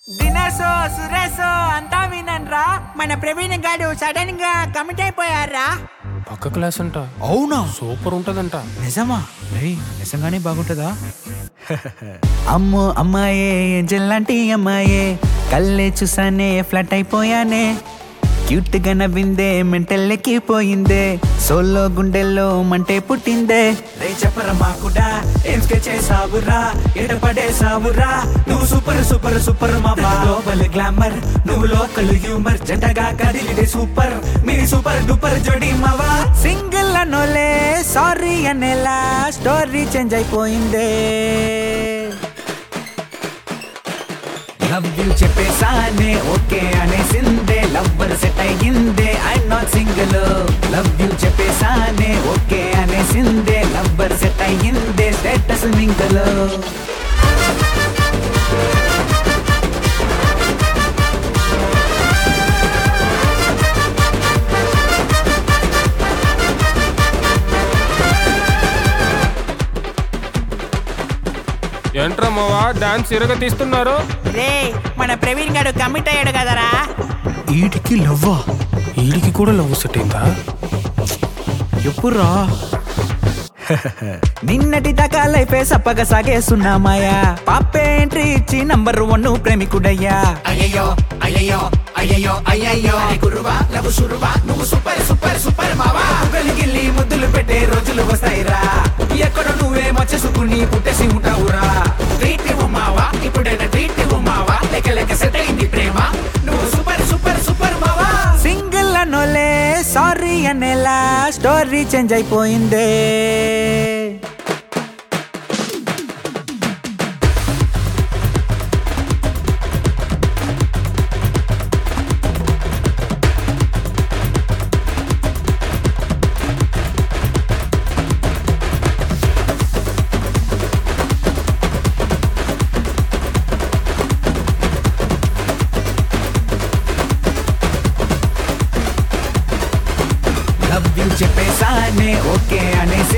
దినేశో సురేశో అంతా వినండ్రా మన ప్రవీణ్ గాడు సడన్ గా కమిట్ అయిపోయారా పక్క క్లాస్ అంట అవునా సూపర్ ఉంటదంట నిజమా రేయ్ నిజంగానే బాగుంటుందా అమ్మో అమ్మాయే జల్లాంటి అమ్మాయే కళ్ళే చూసానే ఫ్లట్ అయిపోయానే క్యూట్ గా నవ్విందే మెంటల్లెక్కిపోయిందే సోలో గుండెల్లో మంటే పుట్టిందే రే చెప్పర మాకుడా ఏం స్కెచ్ చేసావురా ఎడపడేసావురా నువ్వు సూపర్ సూపర్ సూపర్ మావా గ్లోబల్ గ్లామర్ నువ్వు లోకల్ హ్యూమర్ జంటగా కదిలిదే సూపర్ మీ సూపర్ డూపర్ జోడి మావా సింగిల్ అనోలే సారీ అనేలా స్టోరీ చేంజ్ అయిపోయిందే లవ్ యూ చెప్పేసానే ఓకే అనేసిందే లవ్వర్ సెట్ అయ్యిందే I not single love you చెప్పేసానే ఓకే అనేసిందే లవ్వర్ సెట్ అయ్యిందే స్టేటస్ మింగల్ ఏంట్రా మావా డాన్స్ ఇరగ తీస్తున్నారు రే మన ప్రవీణ్ గాడు కమిట్ అయ్యాడు కదరా వీటికి లవ్వా వీడికి కూడా లవ్ సెట్ అయిందా ఎప్పుడురా నిన్నటి దాకా లైఫే సప్పగా సాగేస్తున్నామాయా పాపే ఎంట్రీ ఇచ్చి నంబర్ వన్ ప్రేమికుడయ్యా అయ్యయ్యో అయ్యయ్యో అయ్యయ్యో అయ్యయ్యో గురువా లవ్ సురువా నువ్వు సూపర్ సూపర్ సూపర్ మావా గిల్లి ముద్దులు పెట్టే రోజులు వస్తాయిరా ఎక్కడ నువ్వేమో చేసుకుని పుట్టేసి ఉంటావురా ట్రీట్ ఇవ్వు మావా ఇప్పుడైనా ట్రీట్ ఇవ్వు మావా లెక్క లెక్క సెట్ అయింది ప్రేమ నువ్వు సూపర్ సూపర్ సూపర్ మావా సింగిల్ అనోలే సారీ అనేలా స్టోరీ చేంజ్ అయిపోయిందే లవ్ యూ చెప్పేసానే ఓకే అనేసి